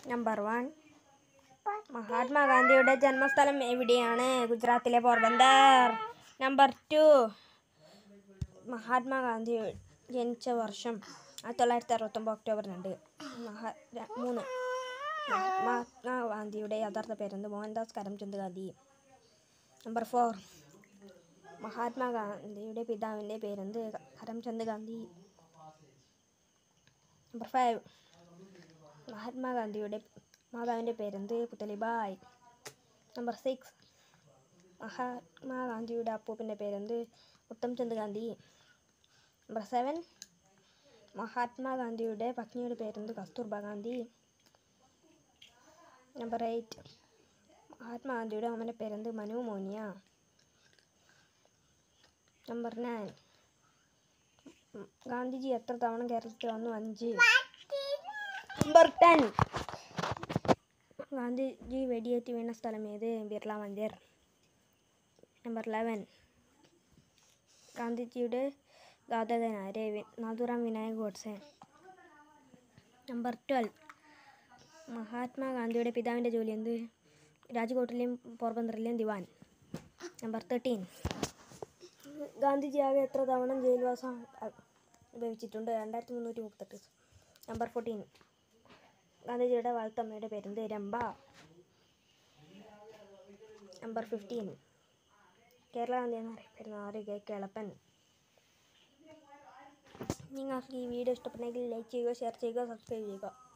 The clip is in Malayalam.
നമ്പർ വൺ മഹാത്മാഗാന്ധിയുടെ ജന്മസ്ഥലം എവിടെയാണ് ഗുജറാത്തിലെ പോർബന്ദർ നമ്പർ ടു മഹാത്മാഗാന്ധി ജനിച്ച വർഷം ആയിരത്തി തൊള്ളായിരത്തി അറുപത്തൊമ്പത് ഒക്ടോബർ രണ്ട് മഹാ ര- മൂന്ന് മഹാത്മാഗാന്ധിയുടെ യഥാർത്ഥ പേരെന്ത് മോഹൻദാസ് കരംചന്ദ് ഗാന്ധി നമ്പർ ഫോർ മഹാത്മാഗാന്ധിയുടെ പിതാവിൻ്റെ പേരെന്ത് കരംചന്ദ് ഗാന്ധി നമ്പർ ഫൈവ് മഹാത്മാഗാന്ധിയുടെ മാതാവിൻ്റെ പേരെന്ത് പുത്തലിബായ് നമ്പർ സിക്സ് മഹാത്മാഗാന്ധിയുടെ അപ്പൂപ്പൻ്റെ പേരെന്ത് ഉത്തംചന്ദ് ഗാന്ധി നമ്പർ സെവൻ മഹാത്മാഗാന്ധിയുടെ പത്നിയുടെ പേരെന്ത് കസ്തൂർബ ഗാന്ധി നമ്പർ എയ്റ്റ് മഹാത്മാഗാന്ധിയുടെ അമ്മൻ്റെ പേരെന്ത് മനു മോനിയ നമ്പർ നയൻ ഗാന്ധിജി എത്ര തവണ കേരളത്തിൽ വന്നു അഞ്ച് നമ്പർ ടെൻ ഗാന്ധിജി വെടിയേറ്റ് വീണ സ്ഥലം ഏത് ബിർള മന്ദിർ നമ്പർ ലെവൻ ഗാന്ധിജിയുടെ ഘാതകനാര് വി- നാഥുറാം വിനായക് ഗോഡ്സെ നമ്പർ ട്വൽവ് മഹാത്മാഗാന്ധിയുടെ പിതാവിൻ്റെ ജോലി എന്ത് രാജ്കോട്ടിലെയും പോർബന്തറിലെയും ദിവാൻ നമ്പർ തേർട്ടീൻ ഗാന്ധിജി ആകെ എത്ര തവണ ജയിൽവാസം അ- അനുഭവിച്ചിട്ടുണ്ട് രണ്ടായിരത്തി മുന്നൂറ്റി മുപ്പത്തെട്ട് നമ്പർ ഫോർട്ടീൻ ഗാന്ധിജിയുടെ വളർത്തമ്മയുടെ പേരെന്ത് രംഭ നമ്പർ ഫിഫ്റ്റീൻ കേരള ഗാന്ധി എന്നറിയപ്പെടുന്ന ആരോഗ്യ കേളപ്പൻ നിങ്ങൾക്ക് ഈ വീഡിയോ ഇഷ്ടപ്പെട്ടെങ്കിൽ ലൈക്ക് ചെയ്യുക ഷെയർ ചെയ്യുക സബ്സ്ക്രൈബ് ചെയ്യുക